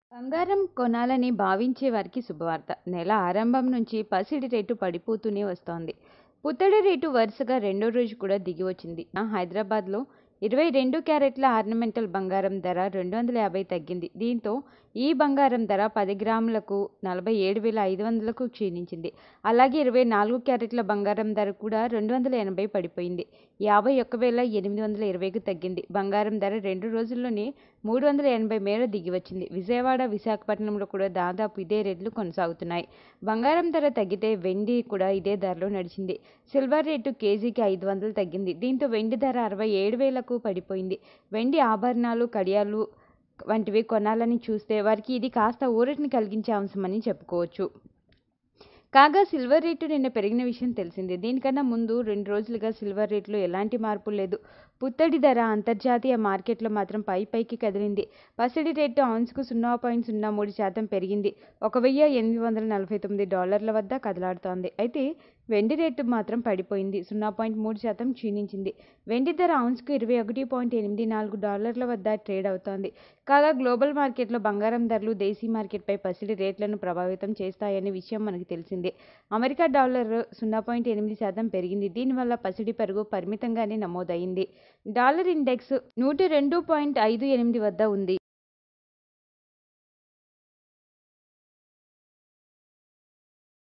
బంగారం కొనాలని భావించే వారికి శుభవార్త నెల ఆరంభం నుంచి పసిడి రేటు పడిపోతూనే వస్తోంది పుత్తడి రేటు వరుసగా రెండో రోజు కూడా దిగి వచ్చింది హైదరాబాద్లో ఇరవై రెండు క్యారెట్ల ఆర్నమెంటల్ బంగారం ధర రెండు వందల యాభై తగ్గింది దీంతో ఈ బంగారం ధర పది గ్రాములకు నలభై ఏడు వేల ఐదు వందలకు క్షీణించింది అలాగే ఇరవై నాలుగు క్యారెట్ల బంగారం ధర కూడా రెండు వందల ఎనభై పడిపోయింది యాభై ఒక్క వేల ఎనిమిది వందల ఇరవైకు తగ్గింది బంగారం ధర రెండు రోజుల్లోనే మూడు వందల ఎనభై మేర దిగి వచ్చింది విజయవాడ విశాఖపట్నంలో కూడా దాదాపు ఇదే రేట్లు కొనసాగుతున్నాయి బంగారం ధర తగ్గితే వెండి కూడా ఇదే ధరలో నడిచింది సిల్వర్ రేటు కేజీకి ఐదు వందలు తగ్గింది దీంతో వెండి ధర అరవై ఏడు వేలకు పడిపోయింది వెండి ఆభరణాలు కడియాలు వంటివి కొనాలని చూస్తే వారికి ఇది కాస్త ఊరటిని కలిగించే అంశమని చెప్పుకోవచ్చు కాగా సిల్వర్ రేటు నిన్న పెరిగిన విషయం తెలిసిందే దీనికన్నా ముందు రెండు రోజులుగా సిల్వర్ రేట్లో ఎలాంటి మార్పు లేదు పుత్తడి ధర అంతర్జాతీయ మార్కెట్లో మాత్రం పై పైకి కదిలింది పసిడి రేటు ఔన్స్కు సున్నా పాయింట్ సున్నా మూడు శాతం పెరిగింది ఒక వెయ్యి ఎనిమిది వందల నలభై తొమ్మిది డాలర్ల వద్ద కదలాడుతోంది అయితే వెండి రేటు మాత్రం పడిపోయింది సున్నా పాయింట్ మూడు శాతం క్షీణించింది వెండి ధర ఔన్స్కు ఇరవై ఒకటి పాయింట్ ఎనిమిది నాలుగు డాలర్ల వద్ద ట్రేడ్ అవుతోంది కాగా గ్లోబల్ మార్కెట్లో బంగారం ధరలు దేశీ మార్కెట్పై పసిడి రేట్లను ప్రభావితం చేస్తాయనే విషయం మనకు తెలిసిందే అమెరికా డాలర్ సున్నా పాయింట్ ఎనిమిది శాతం పెరిగింది దీనివల్ల పసిడి పెరుగు పరిమితంగానే నమోదైంది డాలర్ ఇండెక్స్ నూట రెండు పాయింట్ ఐదు ఎనిమిది వద్ద ఉంది